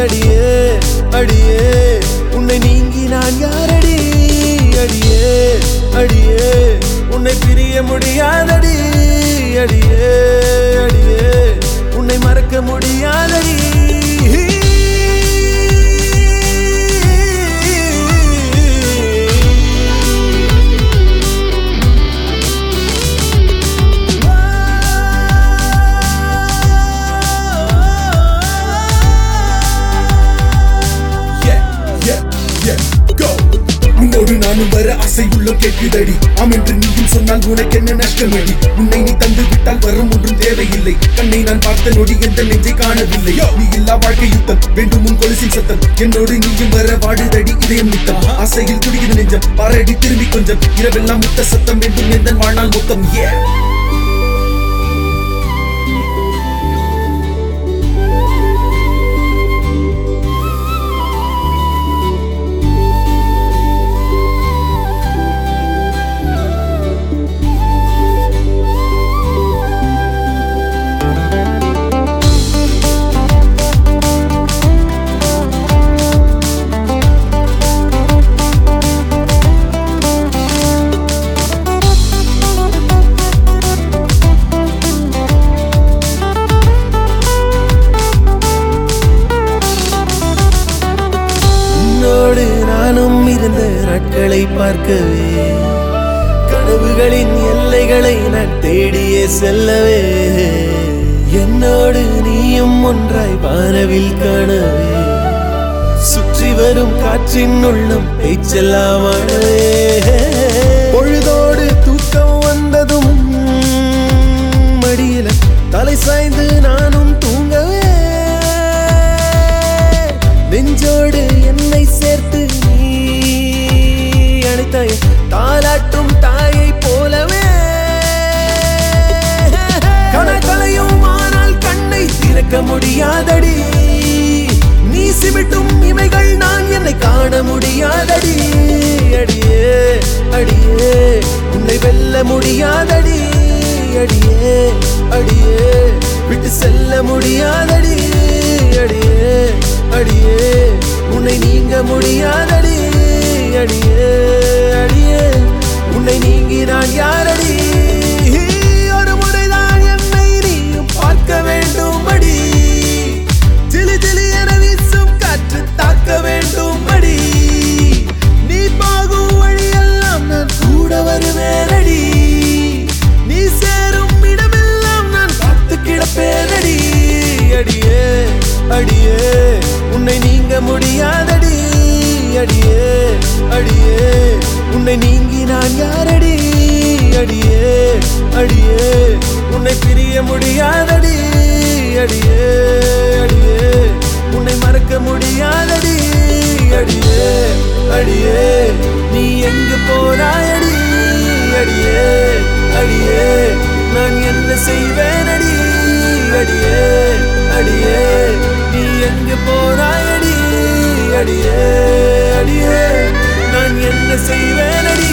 அடியே அடியே உன்னை நீங்கி நான் யாரடி அடியே அடியே உன்னை பிரிய முடியாதடி அடியே அடியே உன்னை மறக்க முடியாதடி Yeah, yeah, yeah, go. உன்னோடு நானும் வர ஆசை உள்ளம் கேட்குதடி ஆம் என்று நீயும் சொன்னால் உனக்கு என்ன நஷ்டமடி உன்னை நீ தந்து விட்டால் வரும் ஒன்றும் தேவையில்லை கண்ணை நான் பார்த்த நொடி எந்த நெஞ்சை காணவில்லை நீ இல்லா வாழ்க்கை யுத்தம் வேண்டும் உன் கொலுசின் சத்தம் என்னோடு நீயும் வர வாடுதடி இதயம் நித்தம் ஆசையில் துடிக்குது நெஞ்சம் பாரடி திரும்பி கொஞ்சம் இரவெல்லாம் முத்த சத்தம் வேண்டும் எந்த வாழ்நாள் மொத்தம் ஏ உன்னோடு நானும் இருந்த நாட்களை பார்க்கவே கனவுகளின் எல்லைகளை நான் தேடியே செல்லவே என்னோடு நீயும் ஒன்றாய் வானவில் காணவே சுற்றி வரும் காற்றின் உள்ளம் பேச்செல்லாம் ஆடவே பொழுதோடு தூக்கம் வந்ததும் மடியில தலை சாய்ந்து நானும் தூங்கவே நெஞ்சோடு என்னை சேர்த்து நீ அழைத்தாய் தாலாட்டும் தாயை போலவே கணக்கலையும் ஆனால் கண்ணை திறக்க முடியாதடி நீ சிமிட்டும் இமைகள் நான் என்னை காண முடியாதடி அடியே அடியே உன்னை வெல்ல முடியாதடி அடியே அடியே விட்டு செல்ல முடியாதடி அடியே அடியே உன்னை நீங்க முடியாதடி அடியே அடியே உன்னை நீங்கி நான் யாரடி ஒரு முறைதான் என்னை நீயும் பார்க்க வேண்டும் அடி ஜிலி ஜிலி என வீசும் காற்று தாக்க வேண்டும் அடி நீ போகும் வழியெல்லாம் நான் கூட வருவேனடி நீ சேரும் இடமெல்லாம் நான் பார்த்து கிடப்பேனடி அடியே அடியே உன்னை நீங்க முடியாதடி அடியே அடியே உன்னை நீங்கி நான் யாரடி அடியே அடியே உன்னை பிரிய முடியாதடி அடியே அடியே உன்னை மறக்க முடியாதடி அடியே அடியே நீ எங்கு போனாயடி அடியே அடியே நான் என்ன செய்வேனடி அடியே அடியே நீ எங்கு போனாயடி அடியே அடியே நான் என்ன செய்வேனடி